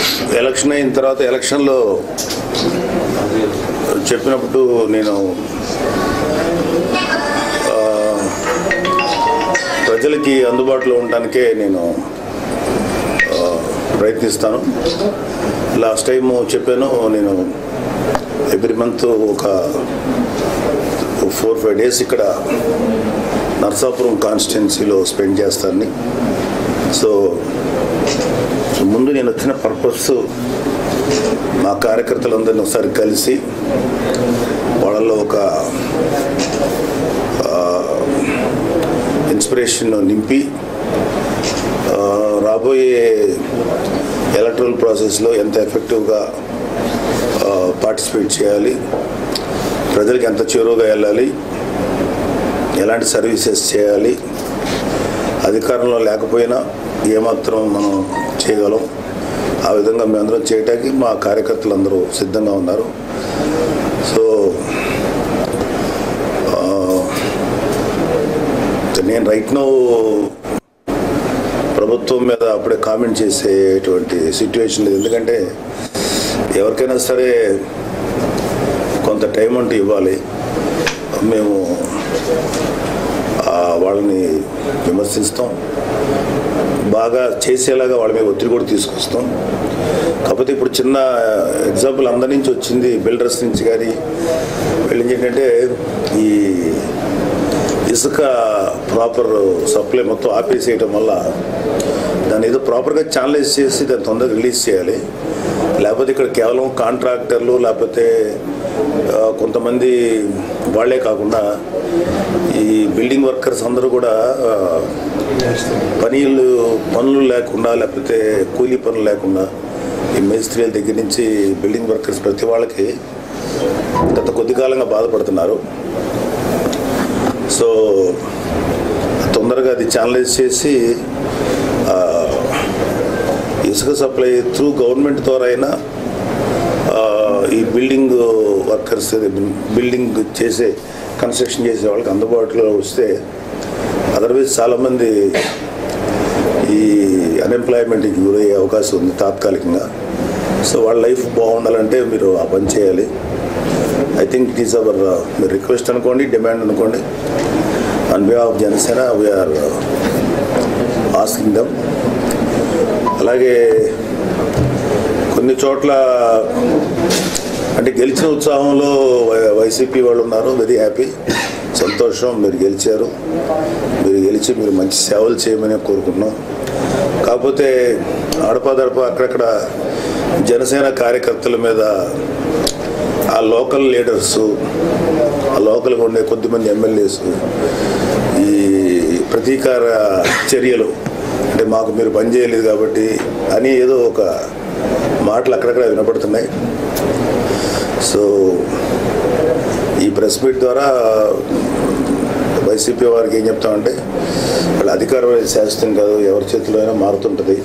Election అయిన తర్వాత ఎలక్షన్లో చెప్పినప్పుడు నేను ఆ, ప్రజలకి అందుబాటులో ఉండడానికే నేను ఆ, ప్రయత్నిస్తాను లాస్ట్ టైం చెప్పాను నేను ఎవ్రీ మంత్ ఒక ఫోర్ ఫైవ్ డేస్ ఇక్కడ నర్సాపురం కాన్స్టిట్యున్సీలో స్పెండ్ చేస్తానని సో సో ముందు నేను వచ్చిన పర్పస్ మా కార్యకర్తలందరినీ ఒకసారి కలిసి వాళ్ళలో ఒక ఇన్స్పిరేషన్ నింపి ఆ, రాబోయే ఎలక్ట్రల్ ప్రాసెస్లో ఎంత ఎఫెక్టివ్గా పార్టిసిపేట్ చేయాలి ప్రజలకు ఎంత చేరువుగా వెళ్ళాలి ఎలాంటి సర్వీసెస్ చేయాలి అధికారంలో లేకపోయినా ఏమాత్రం మనం చేయగలం ఆ విధంగా మేమందరం చేయటానికి మా కార్యకర్తలు అందరూ సిద్ధంగా ఉన్నారు సో ఆ, నేను రైట్ నో ప్రభుత్వం మీద అప్పుడే కామెంట్ చేసేటువంటి సిచ్యువేషన్ లేదు ఎందుకంటే ఎవరికైనా సరే కొంత టైం అంటూ ఇవ్వాలి మేము ఆ, వాళ్ళని విమర్శిస్తాం బాగా చేసేలాగా వాళ్ళ మీద ఒత్తిడి కూడా తీసుకొస్తాం కాకపోతే ఇప్పుడు చిన్న ఎగ్జాంపుల్ అందరి నుంచి వచ్చింది బిల్డర్స్ నుంచి కానీ వీళ్ళు ఏంటంటే ఈ ఇసుక ప్రాపర్ సప్లై మొత్తం ఆపేసేయటం వల్ల దాన్ని ఏదో ప్రాపర్గా ఛానలైజ్ చేసి దాన్ని తొందరగా రిలీజ్ చేయాలి లేకపోతే ఇక్కడ కేవలం కాంట్రాక్టర్లు లేకపోతే ఆ, కొంతమంది వాళ్ళే కాకుండా ఈ బిల్డింగ్ వర్కర్స్ అందరూ కూడా ఆ, పనీలు పనులు లేకుండా లేకపోతే కూలీ పనులు లేకుండా ఈ మేస్త్రీల దగ్గర నుంచి బిల్డింగ్ వర్కర్స్ ప్రతి వాళ్ళకి గత కొద్ది కాలంగా బాధపడుతున్నారు సో తొందరగా అది ఛానలైజ్ చేసి ఆ, ఇసుక సప్లై త్రూ గవర్నమెంట్ ద్వారా అయినా ఆ, ఈ బిల్డింగ్ వర్కర్స్ బిల్డింగ్ చేసే కన్స్ట్రక్షన్ చేసే వాళ్ళకి అందుబాటులో వస్తే అదర్వైజ్ చాలామంది ఈ అన్ఎంప్లాయ్మెంట్కి గురయ్యే అవకాశం ఉంది తాత్కాలికంగా సో వాళ్ళ లైఫ్ బాగుండాలంటే మీరు ఆ పని చేయాలి I think it is our మీరు రిక్వెస్ట్ అనుకోండి డిమాండ్ అనుకోండి on behalf of Janasena we are asking them అలాగే కొన్ని చోట్ల అంటే గెలిచిన ఉత్సాహంలో వై- వైసీపీ వాళ్ళు ఉన్నారు వెరీ హ్యాపీ సంతోషం మీరు గెలిచారు మీరు గెలిచి మీరు మంచి సేవలు చేయమని కోరుకున్నాం కాకపోతే అడపాదడప అక్కడక్కడ జనసేన కార్యకర్తల మీద ఆ లోకల్ లీడర్స్ ఆ లోకల్గా ఉండే కొద్దిమంది ఎమ్మెల్యేస్ ఈ ప్రతీకార చర్యలు అంటే మాకు మీరు పని చేయలేదు కాబట్టి అని ఏదో ఒక మాటలు అక్కడక్కడ వినపడుతున్నాయి సో ఈ ప్రెస్ మీట్ ద్వారా వైసీపీ వారికి ఏం చెప్తామంటే వాళ్ళ అధికారం అనేది శాశ్వతం కాదు ఎవరి చేతిలో అయినా మారుతుంటుంది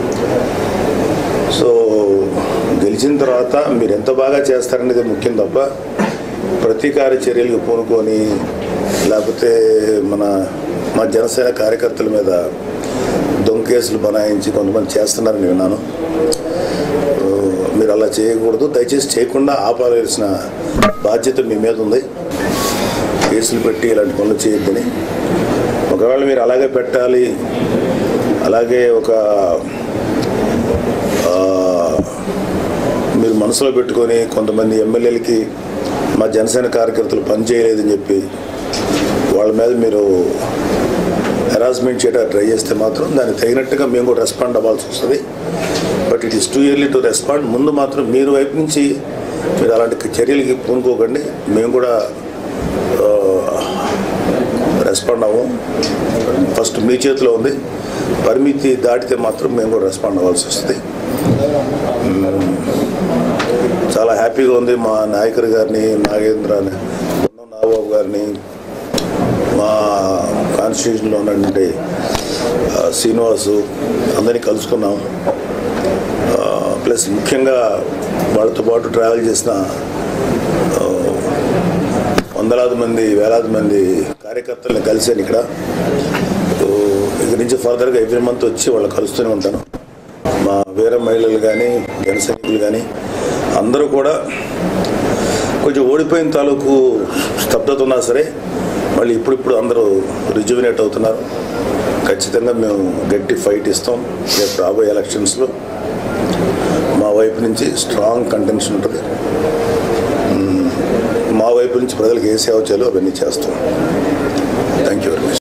సో గెలిచిన తర్వాత మీరు ఎంత బాగా చేస్తారనేది ముఖ్యం తప్ప ప్రతీకార చర్యలకు పూనుకొని లేకపోతే మన మా జనసేన కార్యకర్తల మీద దొంగ కేసులు బనాయించి కొంతమంది చేస్తున్నారని విన్నాను ఆ, మీరు అలా చేయకూడదు దయచేసి చేయకుండా ఆపాల్సిన బాధ్యత మీ మీద ఉంది కేసులు పెట్టి ఇలాంటి పనులు చేయొద్దని ఒకవేళ మీరు అలాగే పెట్టాలి అలాగే ఒక ఆ, మీరు మనసులో పెట్టుకొని కొంతమంది ఎమ్మెల్యేలకి మా జనసేన కార్యకర్తలు పనిచేయలేదని చెప్పి వాళ్ళ మీద మీరు హెరాస్మెంట్ చేయడానికి ట్రై చేస్తే మాత్రం దానికి తగినట్టుగా మేము కూడా రెస్పాండ్ అవ్వాల్సి వస్తుంది but it is too early to respond ముందు మాత్రం మీరు వైపు నుంచి మీరు అలాంటి చర్యలకి పూనుకోకండి మేము కూడా రెస్పాండ్ అవ్వం ఫస్ట్ మీ చేతిలో ఉంది పరిమితి దాటితే మాత్రం మేము కూడా రెస్పాండ్ అవ్వాల్సి వస్తుంది మ్మ్. చాలా హ్యాపీగా ఉంది మా నాయకుడు గారిని నాగేంద్ర బొన్నం నాగబాబు గారిని మా కాన్స్టిట్యూషన్లో ఉన్నటువంటి ఆ, శ్రీనివాసు అందరినీ కలుసుకున్నాం ఆ, ప్లస్ ముఖ్యంగా వాళ్ళతో పాటు ట్రావెల్ చేసిన ఆ, వందలాది మంది వేలాది మంది కార్యకర్తలను కలిశాను ఇక్కడ సో ఇక్కడి నుంచి ఫర్దర్గా ఎవ్రీ మంత్ వచ్చి వాళ్ళు కలుస్తూనే ఉంటాను మా వీర మహిళలు కానీ జన సైనికులు కానీ అందరూ కూడా కొంచెం ఓడిపోయిన తాలూకు స్తబ్దత ఉన్నా సరే మళ్ళీ ఇప్పుడిప్పుడు అందరూ రిజ్యువినేట్ అవుతున్నారు ఖచ్చితంగా మేము గట్టి ఫైట్ ఇస్తాం రేపు రాబోయే ఎలక్షన్స్లో మా వైపు నుంచి స్ట్రాంగ్ కంటెన్షన్ ఉంటుంది మ్మ్. మా వైపు నుంచి ప్రజలకు ఏ సేవ చేయాలో అవన్నీ చేస్తాం థ్యాంక్ యూ వెరీ మచ్